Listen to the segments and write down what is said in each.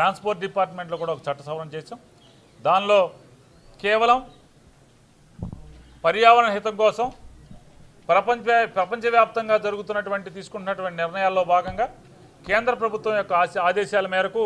Transport డిపార్ట్మెంట్లో కూడా ఒక చట్ట సవరణ చేసాం దానిలో కేవలం పర్యావరణ హితం కోసం ప్రపంచ ప్రపంచవ్యాప్తంగా జరుగుతున్నటువంటి తీసుకుంటున్నటువంటి నిర్ణయాల్లో భాగంగా కేంద్ర ప్రభుత్వం యొక్క ఆశ- ఆదేశాల మేరకు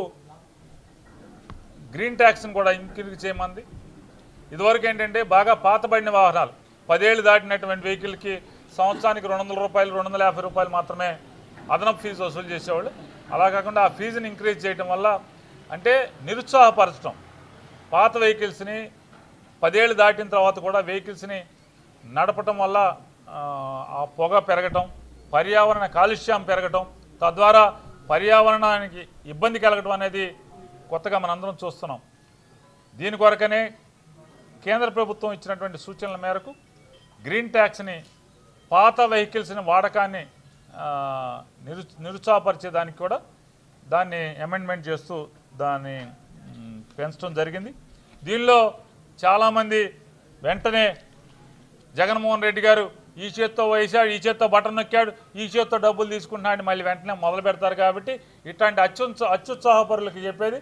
గ్రీన్ ట్యాక్స్ని కూడా ఇంక్రీజ్ చేయమంది ఇదివరకు ఏంటంటే బాగా పాతబడిన వాహనాలు పదేళ్ళు దాటినటువంటి వెహికల్కి సంవత్సరానికి రెండు వందల రూపాయలు రెండు వందల యాభై రూపాయలు మాత్రమే అదనపు ఫీజు వసూలు చేసేవాళ్ళు అలా కాకుండా ఆ ఫీజుని ఇంక్రీజ్ చేయడం వల్ల అంటే నిరుత్సాహపరచడం పాత వెహికల్స్ని పదేళ్ళు దాటిన తర్వాత కూడా వెహికల్స్ని నడపటం వల్ల ఆ, ఆ పొగ పెరగటం పర్యావరణ కాలుష్యం పెరగటం తద్వారా పర్యావరణానికి ఇబ్బంది కలగటం అనేది కొత్తగా మనందరం చూస్తున్నాం దీని కొరకనే కేంద్ర ప్రభుత్వం ఇచ్చినటువంటి సూచనల మేరకు గ్రీన్ ట్యాక్స్ని పాత వెహికల్స్ని వాడకాన్ని ఆ, నిరు నిరుత్సాహపరిచేదానికి కూడా దాన్ని అమెండ్మెంట్ చేస్తూ దాన్ని మ్, పెంచడం జరిగింది దీనిలో చాలామంది వెంటనే జగన్మోహన్ రెడ్డి గారు ఈ చేత్తో వేసాడు ఈ చేత్తో బటన్ నొక్కాడు ఈ చేత్తో డబ్బులు తీసుకుంటున్నాడు మళ్ళీ వెంటనే మొదలు పెడతారు కాబట్టి ఇట్లాంటి అత్యుత్స అత్యుత్సాహపరులకు చెప్పేది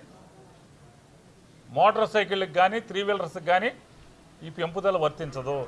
మోటార్ సైకిళ్ళకి కానీ త్రీ వీలర్స్కి కానీ ఈ పెంపుదల వర్తించదు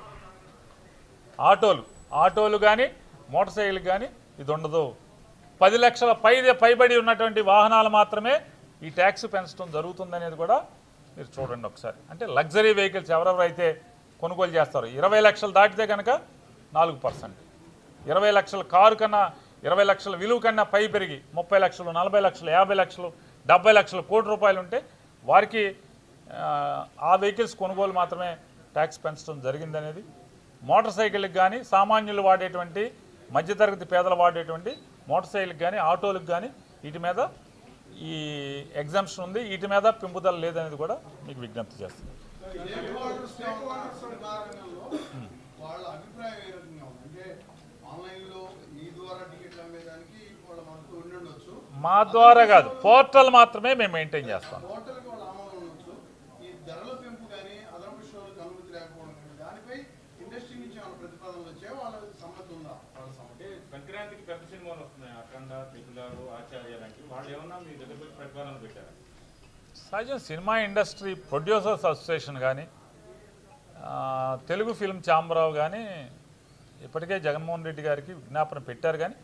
ఆటోలు ఆటోలు కానీ మోటార్ సైకిల్ కానీ ఇది ఉండదు పది లక్షల పై పైబడి ఉన్నటువంటి వాహనాలు మాత్రమే ఈ ట్యాక్స్ పెంచడం జరుగుతుందనేది కూడా మీరు చూడండి ఒకసారి అంటే లగ్జరీ వెహికల్స్ ఎవరెవరైతే కొనుగోలు చేస్తారో ఇరవై లక్షలు దాటితే కనుక నాలుగు పర్సెంట్ ఇరవై లక్షల కారు కన్నా ఇరవై లక్షల విలువ కన్నా పై పెరిగి ముప్పై లక్షలు నలభై లక్షలు యాభై లక్షలు డెబ్బై లక్షలు కోటి రూపాయలు ఉంటే వారికి ఆ, ఆ వెహికల్స్ కొనుగోలు మాత్రమే ట్యాక్స్ పెంచడం జరిగిందనేది మోటార్ సైకిళ్ళకి కానీ సామాన్యులు వాడేటువంటి మధ్యతరగతి పేదలు వాడేటువంటి మోటార్ సైకిల్కి కానీ ఆటోలకు కానీ వీటి మీద ఈ ఎగ్జామ్షన్ ఉంది వీటి మీద పెంపుదల లేదనేది కూడా మీకు విజ్ఞప్తి చేస్తుంది స్టేక్ హోల్డర్స్ స్టేక్ హోల్డర్స్ కారణంలో వాళ్ళ అభిప్రాయం ఏ రకంగా ఉంది అంటే ఆన్లైన్ లో మీ ద్వారా టికెట్లు అమ్మేదానికి వాళ్ళ మనకు ఉండి ఉండొచ్చు మా ద్వారా కాదు పోర్టల్ మాత్రమే మేము మెయింటైన్ చేస్తాం హోటల్ కి వాళ్ళ ఆమోదం ఉండొచ్చు ఈ ధరల పెంపు కానీ అదనపు షోలకు అనుమతి లేకపోవడం కానీ దానిపై ఇండస్ట్రీ నుంచి ఏమైనా ప్రతిపాదనలు వచ్చాయో వాళ్ళ సమ్మతి ఉందా వాళ్ళ సమ్మతి అంటే సంక్రాంతికి పెద్ద సినిమాలు వస్తున్నాయి అఖండ త్రిపులారు ఆచార్య లాంటివి వాళ్ళు ఏమన్నా మీ దగ్గర పెట్టి ప్రతిపాదనలు పెట్టారా సహజం సినిమా ఇండస్ట్రీ ప్రొడ్యూసర్స్ అసోసియేషన్ కానీ ఆ, తెలుగు ఫిల్మ్ ఛాంబరావు కానీ ఇప్పటికే జగన్మోహన్ రెడ్డి గారికి విజ్ఞాపన పెట్టారు కానీ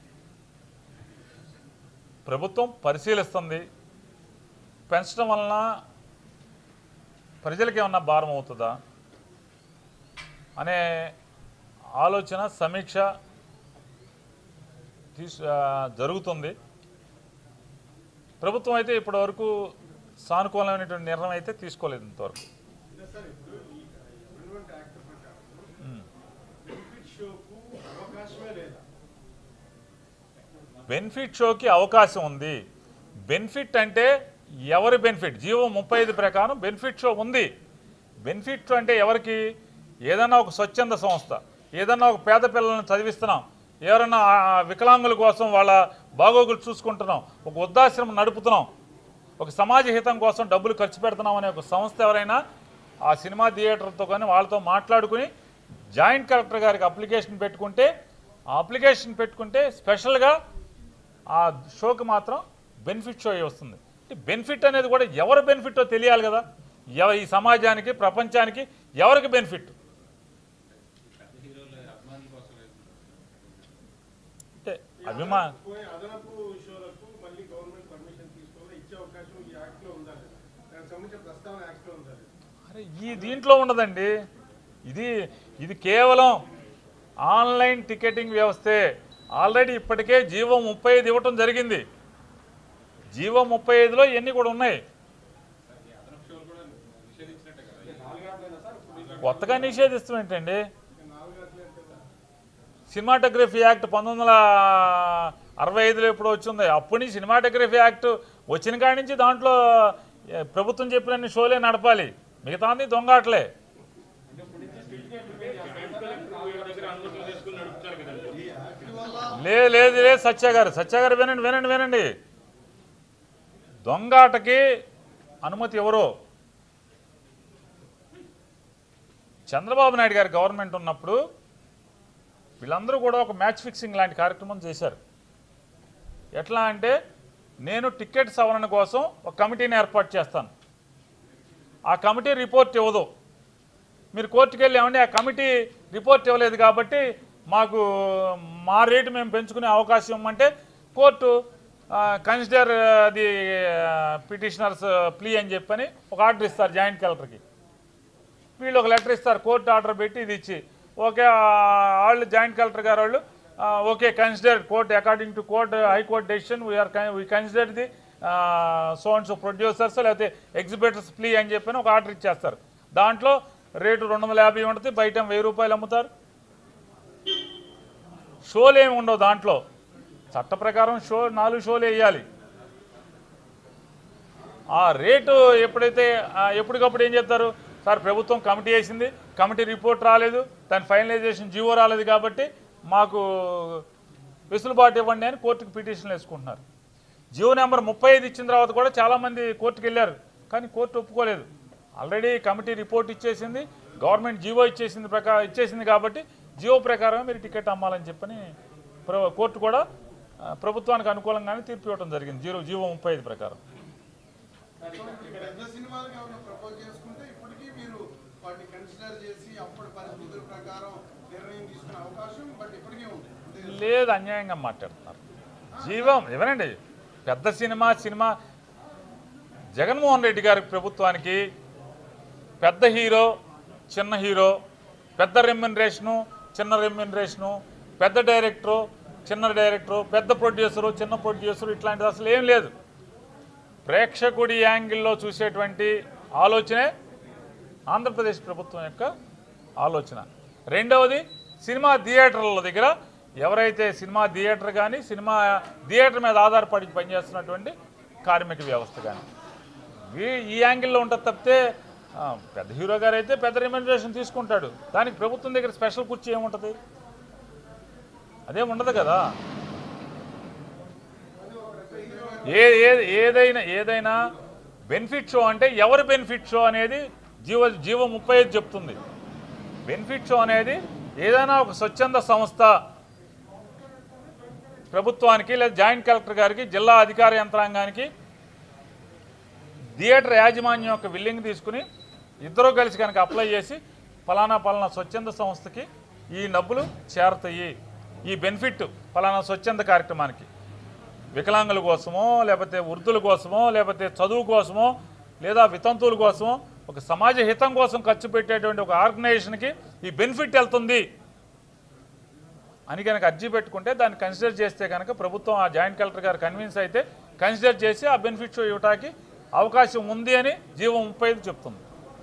ప్రభుత్వం పరిశీలిస్తుంది పెంచడం వలన ప్రజలకి ఏమన్నా భారం అవుతుందా అనే ఆలోచన సమీక్ష తీసు ఆ, జరుగుతుంది ప్రభుత్వం అయితే ఇప్పటివరకు సానుకూలమైనటువంటి నిర్ణయం అయితే తీసుకోలేదు ఇంతవరకు సార్ ఇప్పుడు ఈ అమెండ్మెంట్ యాక్ట్ ప్రకారం బెనిఫిట్ షోకు అవకాశమే లేదా బెనిఫిట్ షోకి అవకాశం ఉంది బెనిఫిట్ అంటే ఎవరి బెనిఫిట్ జీవో ముప్పై ఐదు ప్రకారం బెనిఫిట్ షో ఉంది బెనిఫిట్ షో అంటే ఎవరికి ఏదన్నా ఒక స్వచ్ఛంద సంస్థ ఏదన్నా ఒక పేద పిల్లల్ని చదివిస్తున్నాం ఎవరైనా ఆ వికలాంగుల కోసం వాళ్ళ బాగోగులు చూసుకుంటున్నాం ఒక వృద్ధాశ్రమం నడుపుతున్నాం ఒక సమాజ హితం కోసం డబ్బులు ఖర్చు పెడుతున్నాం అనే ఒక సంస్థ ఎవరైనా ఆ సినిమా థియేటర్తో కానీ వాళ్ళతో మాట్లాడుకుని జాయింట్ కలెక్టర్ గారికి అప్లికేషన్ పెట్టుకుంటే ఆ అప్లికేషన్ పెట్టుకుంటే స్పెషల్గా ఆ షోకి మాత్రం బెనిఫిట్ షో వస్తుంది అంటే బెనిఫిట్ అనేది కూడా ఎవరి బెనిఫిట్టో తెలియాలి కదా ఎవ ఈ సమాజానికి ప్రపంచానికి ఎవరికి బెనిఫిట్ అంటే అభిమా పోయి అదనపు షోలకు మళ్ళీ గవర్నమెంట్ పర్మిషన్ తీసుకోవాలి ఇచ్చే అవకాశం ఈ యాక్ట్ లో ఉందా లేదా? దానికి సంబంధించిన ప్రస్తావన యాక్ట్ లో ఉందా లేదా? అరే ఈ దీంట్లో ఉండదండి ఇది ఇది కేవలం ఆన్లైన్ టికెటింగ్ వ్యవస్థే ఆల్రెడీ ఇప్పటికే జీవో ముప్పై ఐదు ఇవ్వటం జరిగింది జీవో ముప్పై ఐదులో ఇవన్నీ కూడా ఉన్నాయి కొత్తగా నిషేధిస్తాం ఏంటండి సినిమాటోగ్రఫీ యాక్ట్ పంతొమ్మిది వందల అరవై ఐదులో ఎప్పుడు వచ్చింది అప్పటి నుంచి సినిమాటోగ్రఫీ యాక్ట్ వచ్చిన కాడి నుంచి దాంట్లో ఏ, ప్రభుత్వం చెప్పినన్ని షోలే నడపాలి మిగతాది దొంగాటలే దగ్గర అనుమతులు తీసుకుని నడుపుతారు కదండి లే లేదు లేదు సత్య గారు సత్య గారు వినండి వినండి వినండి దొంగాటకి అనుమతి ఎవరు చంద్రబాబు నాయుడు గారి గవర్నమెంట్ ఉన్నప్పుడు వీళ్ళందరూ కూడా ఒక మ్యాచ్ ఫిక్సింగ్ లాంటి కార్యక్రమం చేశారు ఎట్లా అంటే నేను టికెట్ సవరణ కోసం ఒక కమిటీని ఏర్పాటు చేస్తాను ఆ కమిటీ రిపోర్ట్ ఇవ్వదు మీరు కోర్టుకు వెళ్ళి ఏమండి ఆ కమిటీ రిపోర్ట్ ఇవ్వలేదు కాబట్టి మాకు మా రేటు మేము పెంచుకునే అవకాశం ఇవ్వమంటే court consider the petitioners plea అని చెప్పని ఒక ఆర్డర్ ఇస్తారు జాయింట్ కలెక్టర్కి వీళ్ళు ఒక లెటర్ ఇస్తారు కోర్టు ఆర్డర్ పెట్టి ఇది ఇచ్చి ఓకే ఆ, వాళ్ళు జాయింట్ కలెక్టర్ గారు వాళ్ళు ఆ, okay consider court according to court high court decision we are we consider the sons producers లేకపోతే ఎగ్జిబిటర్స్ ప్లీ అని చెప్పని ఒక ఆర్డర్ ఇచ్చేస్తారు దాంట్లో రేటు రెండు వందల యాభై ఉంటుంది బయట వెయ్యి రూపాయలు అమ్ముతారు షోలు ఏమి ఉండవు దాంట్లో చట్ట ప్రకారం షో నాలుగు షోలు వేయాలి ఆ రేటు ఎప్పుడైతే ఆ, ఎప్పటికప్పుడు ఏం చెప్తారు సార్ ప్రభుత్వం కమిటీ వేసింది కమిటీ రిపోర్ట్ రాలేదు దాని ఫైనలైజేషన్ జీవో రాలేదు కాబట్టి మాకు వెసులుబాటు ఇవ్వండి అని కోర్టుకు పిటిషన్లు వేసుకుంటున్నారు జియో నెంబర్ ముప్పై ఐదు ఇచ్చిన తర్వాత కూడా చాలామంది కోర్టుకు వెళ్ళారు కానీ కోర్టు ఒప్పుకోలేదు ఆల్రెడీ కమిటీ రిపోర్ట్ ఇచ్చేసింది గవర్నమెంట్ జీవో ఇచ్చేసింది ప్రకారం ఇచ్చేసింది కాబట్టి జియో ప్రకారం మీరు టికెట్ అమ్మాలని చెప్పని ప్ర- కోర్టు కూడా ఆ, ప్రభుత్వానికి అనుకూలంగానే తీర్పు ఇవ్వడం జరిగింది జీరో జీవో ముప్పై ఐదు ప్రకారం పెద్ద సినిమాలకు ఏమైనా ప్రపోజ్ చేసుకుంటే ఇప్పటికీ మీరు వాటిని కన్సిడర్ చేసి అప్పటి పరిస్థితుల ప్రకారం నిర్ణయం తీసుకునే అవకాశం బట్ ఇప్పటికీ ఉంది అంతే కదా? లేదు అన్యాయంగా మాట్లాడుతున్నారు జీవం ఎవరండి పెద్ద సినిమా సినిమా జగన్మోహన్ రెడ్డి గారి ప్రభుత్వానికి పెద్ద హీరో చిన్న హీరో పెద్ద రెమ్యునరేషను చిన్న రెమ్యునరేషను పెద్ద డైరెక్టరు చిన్న డైరెక్టరు పెద్ద ప్రొడ్యూసరు చిన్న ప్రొడ్యూసరు ఇట్లాంటిది అసలు ఏం లేదు ప్రేక్షకుడి యాంగిల్లో చూసేటువంటి ఆలోచనే ఆంధ్రప్రదేశ్ ప్రభుత్వం యొక్క ఆలోచన రెండవది సినిమా థియేటర్ల దగ్గర ఎవరైతే సినిమా థియేటర్ కానీ సినిమా థియేటర్ మీద ఆధారపడి పనిచేస్తున్నటువంటి కార్మిక వ్యవస్థ కానీ ఈ- ఈ యాంగిల్లో ఉంటుంది తప్పితే ఆ, పెద్ద హీరో గారు అయితే పెద్ద రెమ్యునరేషన్ తీసుకుంటాడు దానికి ప్రభుత్వం దగ్గర స్పెషల్ కుర్చీ ఏముంటుంది అదేం ఉండదు కదా ఏ ఏ- ఏదైనా ఏదైనా బెనిఫిట్ షో అంటే ఎవరి బెనిఫిట్ షో అనేది జీవ జీవ ముప్పై ఐదు చెప్తుంది బెనిఫిట్ షో అనేది ఏదైనా ఒక స్వచ్ఛంద సంస్థ ప్రభుత్వానికి లేదా జాయింట్ కలెక్టర్ గారికి జిల్లా అధికార యంత్రాంగానికి థియేటర్ యాజమాన్యం యొక్క బిల్లింగ్ తీసుకుని ఇద్దరూ కలిసి కనుక అప్లై చేసి ఫలానా ఫలానా స్వచ్ఛంద సంస్థకి ఈ డబ్బులు చేరతాయి ఈ బెనిఫిట్ ఫలానా స్వచ్ఛంద కార్యక్రమానికి వికలాంగుల కోసమో లేకపోతే వృద్ధుల కోసమో లేకపోతే చదువు కోసమో లేదా వితంతువుల కోసమో ఒక సమాజ హితం కోసం ఖర్చు పెట్టేటువంటి ఒక ఆర్గనైజేషన్కి ఈ బెనిఫిట్ వెళ్తుంది అని కనుక అర్జీ పెట్టుకుంటే దాన్ని కన్సిడర్ చేస్తే కనుక ప్రభుత్వం ఆ జాయింట్ కలెక్టర్ గారు కన్విన్స్ అయితే కన్సిడర్ చేసి ఆ బెనిఫిట్ షో ఇవ్వడానికి అవకాశం ఉంది అని జీవో ముప్పై ఐదు చెప్తుంది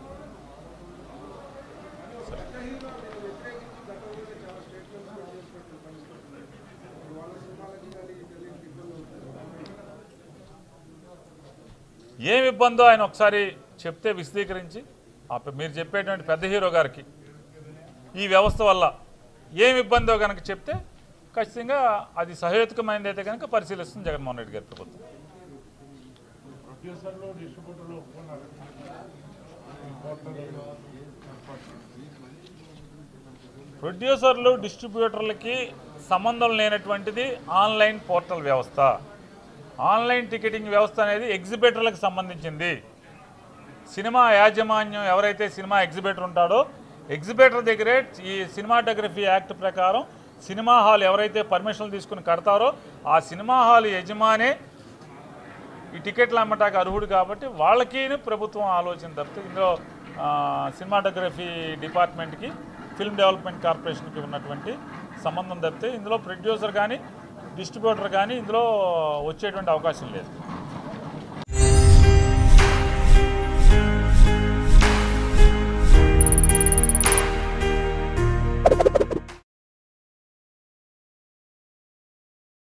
ఏమి ఇబ్బందో ఆయన ఒకసారి చెప్తే విశదీకరించి ఆ పె- మీరు చెప్పేటువంటి పెద్ద హీరో గారికి ఈ వ్యవస్థ వల్ల ఏమి ఇబ్బందో కనుక చెప్తే ఖచ్చితంగా అది సహేతుకమైనది అయితే కనుక పరిశీలిస్తుంది జగన్మోహన్ రెడ్డి గారి ప్రభుత్వం ప్రొడ్యూసర్లు డిస్ట్రిబ్యూటర్లు ఒప్పుకున్నారు ప్రొడ్యూసర్లు డిస్ట్రిబ్యూటర్లకి సంబంధం లేనటువంటిది ఆన్లైన్ పోర్టల్ వ్యవస్థ ఆన్లైన్ టికెటింగ్ వ్యవస్థ అనేది ఎగ్జిబిటర్లకు సంబంధించింది సినిమా యాజమాన్యం ఎవరైతే సినిమా ఎగ్జిబిటర్ ఉంటాడో ఎగ్జిబిటర్ దగ్గరే ఈ సినిమాటోగ్రఫీ యాక్ట్ ప్రకారం సినిమా హాల్ ఎవరైతే పర్మిషన్లు తీసుకుని కడతారో ఆ సినిమా హాల్ యజమానే ఈ టికెట్లు అమ్మటానికి అర్హుడు కాబట్టి వాళ్ళకి ప్రభుత్వం ఆలోచన తప్పితే ఇందులో ఆ, సినిమాటోగ్రఫీ డిపార్ట్మెంట్కి ఫిల్మ్ డెవలప్మెంట్ కార్పొరేషన్కి ఉన్నటువంటి సంబంధం తప్పితే ఇందులో ప్రొడ్యూసర్ కానీ డిస్ట్రిబ్యూటర్ కానీ ఇందులో వచ్చేటువంటి అవకాశం లేదు